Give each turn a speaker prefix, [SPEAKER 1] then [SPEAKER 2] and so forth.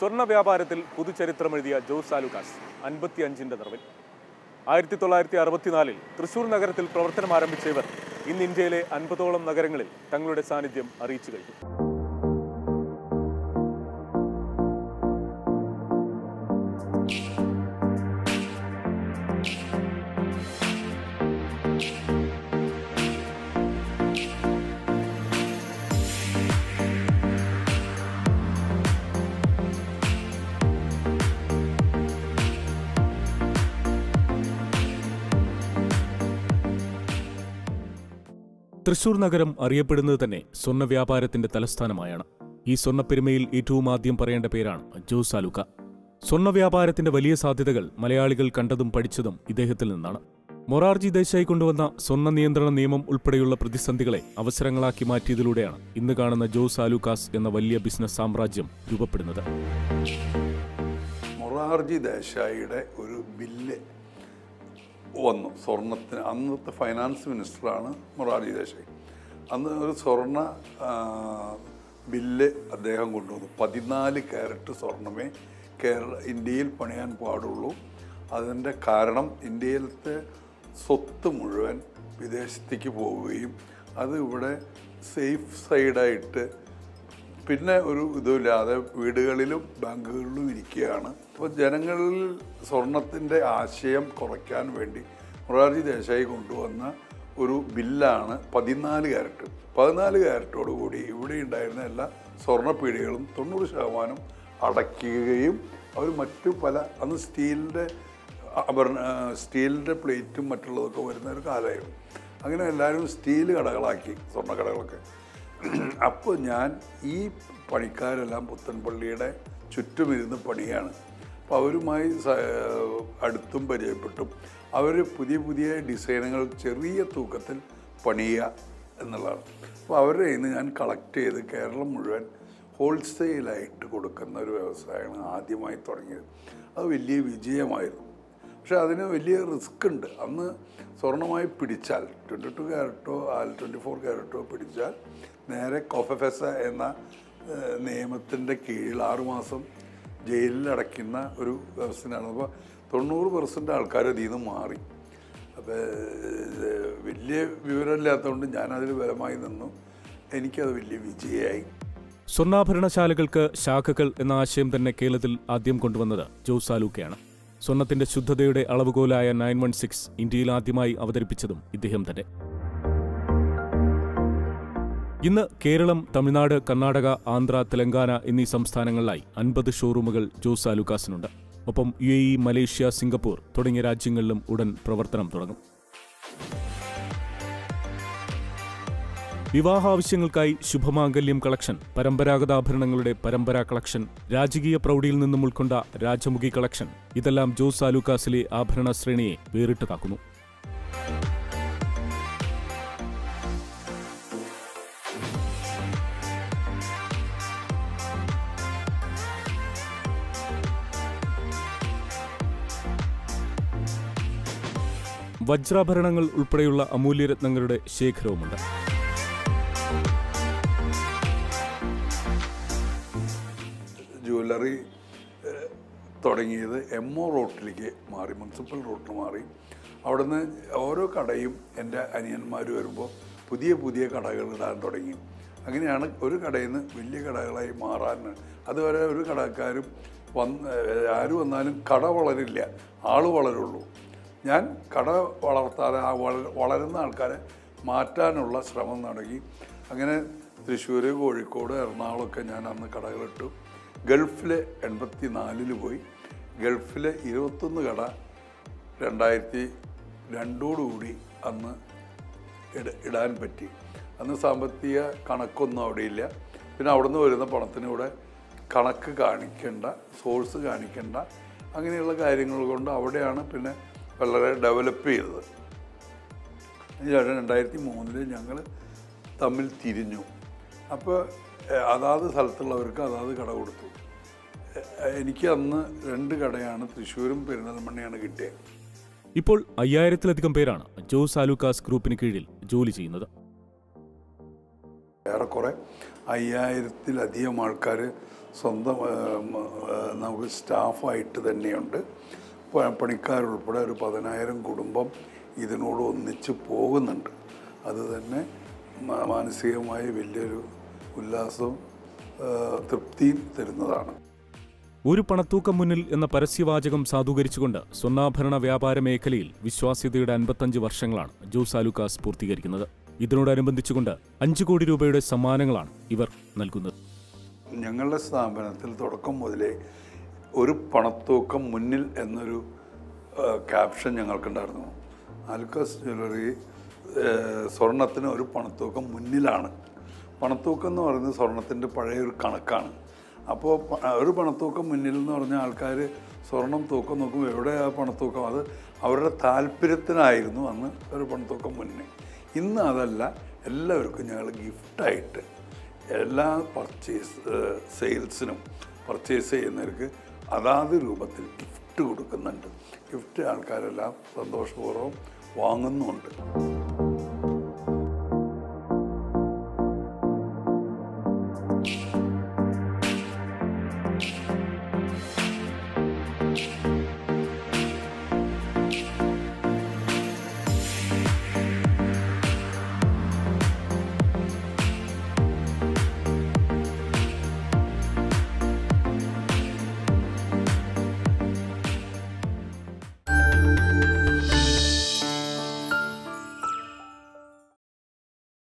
[SPEAKER 1] സ്വർണ്ണ വ്യാപാരത്തിൽ പുതുചരിത്രമെഴുതിയ ജോസ് ആലുക്കാസ് അൻപത്തിയഞ്ചിന്റെ നിറവിൽ ആയിരത്തി തൊള്ളായിരത്തി അറുപത്തിനാലിൽ തൃശൂർ നഗരത്തിൽ പ്രവർത്തനം ആരംഭിച്ച ഇവർ ഇന്ന് ഇന്ത്യയിലെ അൻപതോളം നഗരങ്ങളിൽ തങ്ങളുടെ സാന്നിധ്യം അറിയിച്ചു കഴിഞ്ഞു തൃശൂർ നഗരം അറിയപ്പെടുന്നത് തന്നെ സ്വർണ്ണ വ്യാപാരത്തിന്റെ തലസ്ഥാനമായാണ് ഈ സ്വർണ്ണപ്പെരുമയിൽ ഏറ്റവും ആദ്യം പറയേണ്ട പേരാണ് ജോസ് ആലുക്ക സ്വർണ്ണ വ്യാപാരത്തിന്റെ വലിയ സാധ്യതകൾ മലയാളികൾ കണ്ടതും പഠിച്ചതും ഇദ്ദേഹത്തിൽ നിന്നാണ് മൊറാർജി ദേശായി കൊണ്ടുവന്ന സ്വർണ്ണ നിയന്ത്രണ നിയമം ഉൾപ്പെടെയുള്ള പ്രതിസന്ധികളെ അവസരങ്ങളാക്കി മാറ്റിയതിലൂടെയാണ് ഇന്ന് കാണുന്ന ജോസ് ആലുക്കാസ് എന്ന വലിയ ബിസിനസ് സാമ്രാജ്യം രൂപപ്പെടുന്നത്
[SPEAKER 2] മൊറാർജി ദേശായിയുടെ ഒരു ബില്ല് വന്നു സ്വർണത്തിന് അന്നത്തെ ഫൈനാൻസ് മിനിസ്റ്ററാണ് മൊറാർജി ദേശായി അന്ന് ഒരു സ്വർണ്ണ ആ, ബില്ല് അദ്ദേഹം കൊണ്ടുവന്നു പതിനാല് ക്യാരറ്റ് സ്വർണമേ കേരള ഇന്ത്യയിൽ പണിയാൻ പാടുള്ളൂ അതിൻ്റെ കാരണം ഇന്ത്യയിലത്തെ സ്വത്ത് മുഴുവൻ വിദേശത്തേക്ക് പോവുകയും അത് ഇവിടെ സേഫ് സൈഡായിട്ട് പിന്നെ ഒരു ഇതുമില്ലാതെ വീടുകളിലും ബാങ്കുകളിലും ഇരിക്കുകയാണ് അപ്പോൾ ജനങ്ങളിൽ സ്വർണത്തിൻ്റെ ആശയം കുറയ്ക്കാൻ വേണ്ടി മൊറാർജി ദേശായി കൊണ്ടുവന്ന ഒരു ബില്ലാണ് പതിനാല് ക്യാരറ്റ് പതിനാല് ക്യാരറ്റോട് കൂടി ഇവിടെ ഉണ്ടായിരുന്ന എല്ലാ സ്വർണ്ണപ്പീടികളും തൊണ്ണൂറ് ശതമാനം അടയ്ക്കുകയും അവർ മറ്റു പല അന്ന് സ്റ്റീലിൻ്റെ ആഭരണ സ്റ്റീലിൻ്റെ പ്ലേറ്റും മറ്റുള്ളതൊക്കെ വരുന്ന ഒരു കാലമായിരുന്നു അങ്ങനെ എല്ലാവരും സ്റ്റീൽ കടകളാക്കി സ്വർണ്ണ കടകളൊക്കെ അപ്പോൾ ഞാൻ ഈ പണിക്കാരെല്ലാം പുത്തൻപള്ളിയുടെ ചുറ്റുമിരുന്ന് പണിയാണ് അപ്പോൾ അവരുമായി സ- അടുത്തും പരിചയപ്പെട്ടും അവർ പുതിയ പുതിയ ഡിസൈനുകൾ ചെറിയ തൂക്കത്തിൽ പണിയുക എന്നുള്ളതാണ് അപ്പോൾ അവരുടെ കയ്യിൽ നിന്ന് ഞാൻ കളക്ട് ചെയ്ത് കേരളം മുഴുവൻ ഹോൾസെയിലായിട്ട് കൊടുക്കുന്ന ഒരു വ്യവസായമാണ് ആദ്യമായി തുടങ്ങിയത് അത് വലിയ വിജയമായിരുന്നു പക്ഷെ അതിന് വലിയ റിസ്ക് ഉണ്ട് അന്ന് സ്വർണമായി പിടിച്ചാൽ ട്വൻറ്റി ടു ക്യാരറ്റോ ആൽ ട്വൻറ്റി ഫോർ ക്യാരറ്റോ പിടിച്ചാൽ നേരെ കൊഫഫെസ എന്ന ഏഹ്, നിയമത്തിൻ്റെ കീഴിൽ ആറുമാസം ജയിലിൽ അടയ്ക്കുന്ന ഒരു വ്യവസ്ഥയാണ് അപ്പോൾ തൊണ്ണൂറ് പെർസെൻറ്റ് ആൾക്കാർ അതിൽ നിന്ന് മാറി അപ്പോൾ ഏഹ്, വലിയ വിവരമില്ലാത്തതുകൊണ്ട് ഞാനതിൽ ബലമായി നിന്നു എനിക്കത് വലിയ വിജയമായി
[SPEAKER 1] സ്വർണ്ണാഭരണശാലകൾക്ക് ശാഖകൾ എന്ന ആശയം തന്നെ കേരളത്തിൽ ആദ്യം കൊണ്ടുവന്നത് ജോസ് ആലൂക്കയാണ് സ്വർണത്തിന്റെ ശുദ്ധതയുടെ അളവുകോലായ നയൻ വൺ സിക്സ് ഇന്ത്യയിൽ ആദ്യമായി അവതരിപ്പിച്ചതും ഇദ്ദേഹം തന്നെ ഇന്ന് കേരളം തമിഴ്നാട് കർണാടക ആന്ധ്ര തെലങ്കാന എന്നീ സംസ്ഥാനങ്ങളിലായി അൻപത് ഷോറൂമുകൾ ജോസ് ആലുക്കാസിനുണ്ട് ഒപ്പം U A E Malaysia Singapore തുടങ്ങിയ രാജ്യങ്ങളിലും ഉടൻ പ്രവർത്തനം തുടങ്ങും വിവാഹാവശ്യങ്ങൾക്കായി ശുഭമാംഗല്യം കളക്ഷൻ പരമ്പരാഗത ആഭരണങ്ങളുടെ പരമ്പരാ കളക്ഷൻ രാജകീയ പ്രൗഢിയിൽ നിന്നും ഉൾക്കൊണ്ട രാജമുഖി കളക്ഷൻ ഇതെല്ലാം ജോസ് ആലുക്കാസിലെ ആഭരണ ശ്രേണിയെ വേറിട്ടതാക്കുന്നു വജ്രാഭരണങ്ങൾ ഉൾപ്പെടെയുള്ള അമൂല്യരത്നങ്ങളുടെ ശേഖരവുമുണ്ട്
[SPEAKER 2] ജുവല്ലറി ഏഹ്, തുടങ്ങിയത് എം ഒ റോട്ടിലേക്ക് മാറി മുനിസിപ്പൽ റോട്ടിൽ മാറി അവിടുന്ന് ഓരോ കടയും എൻ്റെ അനിയന്മാർ വരുമ്പോൾ പുതിയ പുതിയ കടകൾ ഇടാൻ തുടങ്ങി അങ്ങനെയാണ് ഒരു കടയിൽ നിന്ന് വലിയ കടകളായി മാറാൻ അതുവരെ ഒരു കടക്കാരും വന്ന് ഏഹ്, ആര് വന്നാലും കട വളരില്ല ആൾ വളരുള്ളൂ ഞാൻ കട വളർത്താതെ ആ വള- വളരുന്ന ആൾക്കാരെ മാറ്റാനുള്ള ശ്രമം തുടങ്ങി അങ്ങനെ തൃശ്ശൂർ കോഴിക്കോട് എറണാകുളമൊക്കെ ഞാൻ അന്ന് കടകളിട്ടു ഗൾഫിൽ എൺപത്തി നാലിൽ പോയി ഗൾഫിൽ ഇരുപത്തൊന്ന് കട രണ്ടായിരത്തി രണ്ടോടുകൂടി അന്ന് ഇട ഇടാൻ പറ്റി അന്ന് സാമ്പത്തിക കണക്കൊന്നും അവിടെ ഇല്ല പിന്നെ അവിടുന്ന് വരുന്ന പണത്തിന് ഇവിടെ കണക്ക് കാണിക്കേണ്ട സോഴ്സ് കാണിക്കേണ്ട അങ്ങനെയുള്ള കാര്യങ്ങൾ കൊണ്ട് അവിടെയാണ് പിന്നെ വളരെ ഡെവലപ്പ് ചെയ്തത് അതിനുശേഷം രണ്ടായിരത്തി മൂന്നിൽ ഞങ്ങൾ തമ്മിൽ തിരിഞ്ഞു അപ്പോൾ ഏഹ്, അതാത് സ്ഥലത്തുള്ളവർക്ക് അതാത് കട കൊടുത്തു ഏഹ്, എനിക്ക് അന്ന് രണ്ട് കടയാണ് തൃശ്ശൂരും പെരിന്തൽമണ്ണയാണ് കിട്ടിയത്
[SPEAKER 1] ഇപ്പോൾ അയ്യായിരത്തിലധികം പേരാണ് ജോസ് ആലുക്കാസ് ഗ്രൂപ്പിന് കീഴിൽ ജോലി ചെയ്യുന്നത്
[SPEAKER 2] ഏറെക്കുറെ അയ്യായിരത്തിലധികം ആൾക്കാർ സ്വന്തം ആ, മ, ആ, നമുക്ക് സ്റ്റാഫായിട്ട് തന്നെയുണ്ട് പ- പണിക്കാരുൾപ്പെടെ ഒരു പതിനായിരം കുടുംബം ഇതിനോട് ഒന്നിച്ച് പോകുന്നുണ്ട് അത് തന്നെ മാ- മാനസികമായി വലിയൊരു ഉല്ലാസവും ആ, തൃപ്തിയും തരുന്നതാണ്
[SPEAKER 1] ഒരു പണത്തൂക്കം മുന്നിൽ എന്ന പരസ്യവാചകം സാധൂകരിച്ചുകൊണ്ട് സ്വർണ്ണാഭരണ വ്യാപാര മേഖലയിൽ വിശ്വാസ്യതയുടെ അൻപത്തഞ്ച് വർഷങ്ങളാണ് ജോസ് ആലുക്കാസ് പൂർത്തീകരിക്കുന്നത് ഇതിനോടനുബന്ധിച്ചുകൊണ്ട് അഞ്ച് കോടി രൂപയുടെ സമ്മാനങ്ങളാണ് ഇവർ നൽകുന്നത്
[SPEAKER 2] ഞങ്ങളുടെ സ്ഥാപനത്തിൽ തുടക്കം മുതലേ ഒരു പണത്തൂക്കം മുന്നിൽ എന്നൊരു ആ, ക്യാപ്ഷൻ ഞങ്ങൾക്കുണ്ടായിരുന്നു ആൽക്കസ് ജ്വല്ലറി ആ, സ്വർണത്തിന് ഒരു പണത്തൂക്കം മുന്നിലാണ് പണത്തൂക്കം എന്ന് പറയുന്നത് സ്വർണത്തിൻ്റെ പഴയ ഒരു കണക്കാണ് അപ്പോൾ പ- ഒരു പണത്തൂക്കം മുന്നിൽ എന്ന് പറഞ്ഞ ആൾക്കാർ സ്വർണം തൂക്കം നോക്കുമ്പോൾ എവിടെ ആ പണത്തൂക്കം അത് അവരുടെ താല്പര്യത്തിനായിരുന്നു അന്ന് ഒരു പണത്തൂക്കം മുന്നേ ഇന്ന് അതല്ല എല്ലാവർക്കും ഞങ്ങൾ ഗിഫ്റ്റായിട്ട് എല്ലാ പർച്ചേസ് സെയിൽസിനും പർച്ചേസ് ചെയ്യുന്നവർക്ക് അതാത് രൂപത്തിൽ ഗിഫ്റ്റ് കൊടുക്കുന്നുണ്ട് ഗിഫ്റ്റ് ആൾക്കാരെല്ലാം സന്തോഷപൂർവ്വം വാങ്ങുന്നുമുണ്ട്